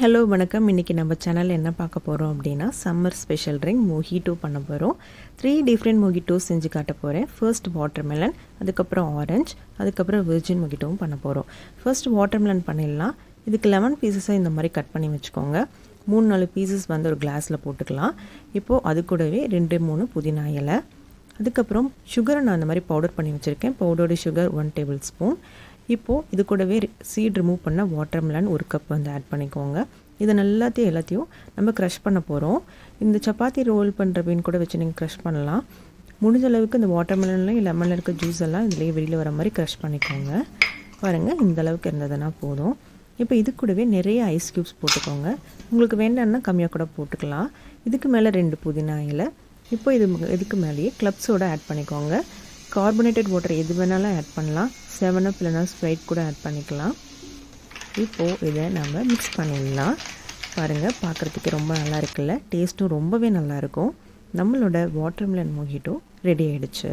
hello வணக்கம் இன்றைக்கி நம்ம சேனலில் என்ன பார்க்க போகிறோம் அப்படின்னா சம்மர் ஸ்பெஷல் ட்ரிங்க் மொஹிட்டோ பண்ண போகிறோம் த்ரீ டிஃப்ரெண்ட் மொஹிட்டோ செஞ்சு காட்ட போகிறேன் ஃபர்ஸ்ட் வாட்டர்மெலன் அதுக்கப்புறம் ஆரஞ்ச் அதுக்கப்புறம் வெர்ஜின் மொஹிட்டோவும் பண்ண போகிறோம் ஃபர்ஸ்ட் வாட்டர்மெலன் பண்ணிடலாம் இதுக்கு லெமன் பீசஸை இந்த மாதிரி கட் பண்ணி வச்சுக்கோங்க மூணு நாலு பீசஸ் வந்து ஒரு கிளாஸில் போட்டுக்கலாம் இப்போது அது கூடவே ரெண்டு மூணு புதினா இலை அதுக்கப்புறம் சுகரை நான் அந்த மாதிரி பவுடர் பண்ணி வச்சுருக்கேன் powdered sugar one tablespoon இப்போது இது கூடவே சீட் ரிமூவ் பண்ண வாட்டர்மெலன் ஒரு கப் வந்து ஆட் பண்ணிக்கோங்க இதை நல்லாத்தையும் எல்லாத்தையும் நம்ம க்ரஷ் பண்ண போகிறோம் இந்த சப்பாத்தி ரோல் பண்ணுற மீன் கூட வச்சு நீங்கள் க்ரஷ் பண்ணலாம் முடிஞ்ச அளவுக்கு இந்த வாட்டர்மெலனில் லெமனில் இருக்க ஜூஸ் எல்லாம் இதுலேயே வெளியில் வர மாதிரி க்ரஷ் பண்ணிக்கோங்க பாருங்கள் இந்த அளவுக்கு இருந்ததுன்னா போதும் இப்போ இது கூடவே நிறைய ஐஸ் க்யூப்ஸ் போட்டுக்கோங்க உங்களுக்கு வேண்டாம்னா கம்மியாக கூட போட்டுக்கலாம் இதுக்கு மேலே ரெண்டு புதினா இலை இப்போ இது இதுக்கு மேலேயே க்ளப்ஸோடு ஆட் பண்ணிக்கோங்க கார்பனேட்டட் வாட்டர் எது வேணாலும் ஆட் பண்ணலாம் செவன் அப் இல்லைனா ஸ்ப்ரைட் கூட ஆட் பண்ணிக்கலாம் இப்போது இதை நம்ம மிக்ஸ் பண்ணிடலாம் பாருங்கள் பார்க்குறதுக்கு ரொம்ப நல்லா இருக்குல்ல டேஸ்ட்டும் ரொம்பவே நல்லாயிருக்கும் நம்மளோட வாட்டர்மெலன் மொஹிட்டோ ரெடி ஆகிடுச்சு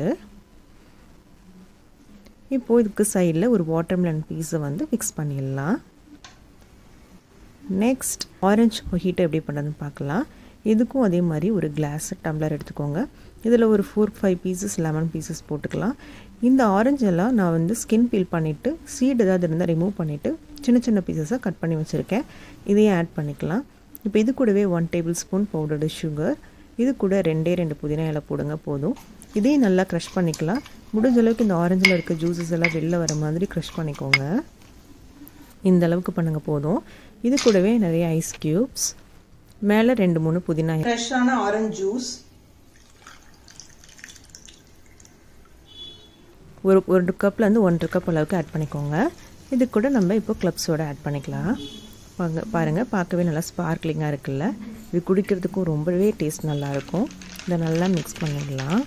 இப்போது இதுக்கு சைடில் ஒரு வாட்டர்மெலன் பீஸை வந்து மிக்ஸ் பண்ணிடலாம் நெக்ஸ்ட் ஆரஞ்ச் மொஹிட்டோ எப்படி பண்ணுறதுன்னு பார்க்கலாம் இதுக்கும் அதே மாதிரி ஒரு கிளாஸ் டம்ளர் எடுத்துக்கோங்க இதில் ஒரு four five pieces lemon pieces போட்டுக்கலாம் இந்த ஆரஞ்சு எல்லாம் நான் வந்து ஸ்கின் பீல் பண்ணிவிட்டு சீட் ஏதாவது இருந்தால் ரிமூவ் பண்ணிவிட்டு சின்ன சின்ன பீசஸாக கட் பண்ணி வச்சுருக்கேன் இதையும் ஆட் பண்ணிக்கலாம் இப்போ இது கூடவே one tablespoon powdered sugar இது கூட ரெண்டே ரெண்டு புதினா இலை போடுங்க போதும் இதையும் நல்லா க்ரஷ் பண்ணிக்கலாம் முடிஞ்ச அளவுக்கு இந்த ஆரஞ்சில் இருக்க ஜூஸஸ் எல்லாம் வெளில வர மாதிரி க்ரஷ் பண்ணிக்கோங்க இந்த அளவுக்கு பண்ணுங்கள் போதும் இது கூடவே நிறைய ஐஸ் க்யூப்ஸ் மேலே ரெண்டு மூணு புதினா ஃப்ரெஷ்ஷான ஆரஞ்சு ஜூஸ் ஒரு ஒரு கப்லேருந்து ஒன்றரை கப் அளவுக்கு ஆட் பண்ணிக்கோங்க இது கூட நம்ம இப்போ க்ளப்ஸோடு ஆட் பண்ணிக்கலாம் பாங்க பாருங்கள் பார்க்கவே நல்லா ஸ்பார்க்லிங்காக இருக்குல்ல இது குடிக்கிறதுக்கும் ரொம்பவே டேஸ்ட் நல்லாயிருக்கும் இதை நல்லா மிக்ஸ் பண்ணிடலாம்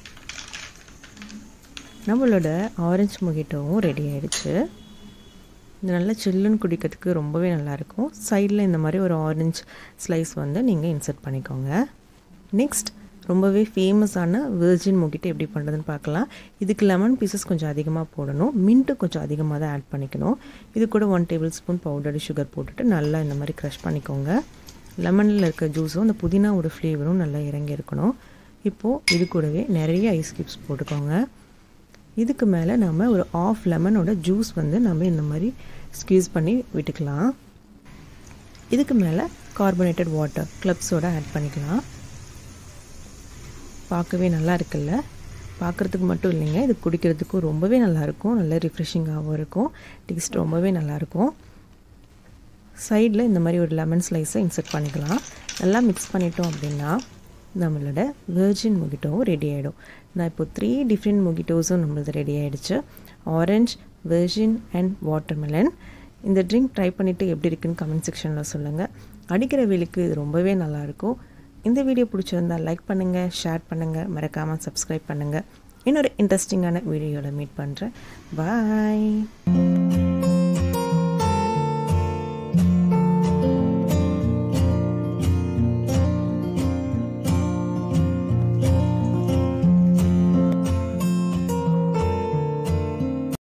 நம்மளோட ஆரஞ்சு மொகிட்டோவும் ரெடி ஆகிடுச்சு இது நல்லா சில்லுன்னு குடிக்கிறதுக்கு ரொம்பவே நல்லாயிருக்கும் சைடில் இந்த மாதிரி ஒரு ஆரஞ்ச் ஸ்லைஸ் வந்து நீங்கள் இன்சர்ட் பண்ணிக்கோங்க நெக்ஸ்ட் ரொம்பவே ஃபேமஸான வெர்ஜின் மொகிட்டோ எப்படி பண்ணுறதுன்னு பார்க்கலாம் இதுக்கு லெமன் பீசஸ் கொஞ்சம் அதிகமாக போடணும் மின்ட்டு கொஞ்சம் அதிகமாக தான் ஆட் பண்ணிக்கணும் இது கூட one tablespoon powdered sugar போட்டுட்டு நல்லா இந்த மாதிரி க்ரஷ் பண்ணிக்கோங்க லெமனில் இருக்க ஜூஸும் அந்த புதினாவோட ஃப்ளேவரும் நல்லா இறங்கி இருக்கணும் இப்போது இது கூடவே நிறைய ஐஸ் கியூப்ஸ் போட்டுக்கோங்க இதுக்கு மேலே நம்ம ஒரு ஆஃப் லெமனோட ஜூஸ் வந்து நம்ம இந்த மாதிரி ஸ்க்யூஸ் பண்ணி விட்டுக்கலாம் இதுக்கு மேலே கார்பனேட்டட் வாட்டர் க்ளப்ஸோட ஆட் பண்ணிக்கலாம் பார்க்கவே நல்லா இருக்குல்ல பார்க்குறதுக்கு மட்டும் இல்லைங்க இது குடிக்கிறதுக்கும் ரொம்பவே நல்லாயிருக்கும் நல்ல ரிஃப்ரெஷிங்காகவும் இருக்கும் டேஸ்ட் ரொம்பவே நல்லாயிருக்கும் சைடில் இந்த மாதிரி ஒரு லெமன் ஸ்லைஸை இன்சர்ட் பண்ணிக்கலாம் நல்லா மிக்ஸ் பண்ணிட்டோம் அப்படின்னா நம்மளோட வெர்ஜின் மொகிட்டோவும் ரெடி ஆகிடும் நான் இப்போ த்ரீ டிஃப்ரெண்ட் மொகிட்டோஸும் நம்மளது ரெடி ஆகிடுச்சு ஆரஞ்ச் வெர்ஜின் அண்ட் வாட்டர்மெலன் இந்த ட்ரிங்க் ட்ரை பண்ணிவிட்டு எப்படி இருக்குன்னு கமெண்ட் செக்ஷனில் சொல்லுங்கள் அடிக்கிற வெயிலுக்கு இது ரொம்பவே நல்லாயிருக்கும் இந்த வீடியோ பிடிச்சிருந்தால் லைக் பண்ணுங்கள் ஷேர் பண்ணுங்கள் மறக்காமல் சப்ஸ்கிரைப் பண்ணுங்கள் இன்னொரு இன்ட்ரெஸ்டிங்கான வீடியோவில் மீட் பண்ணுறேன் பாய்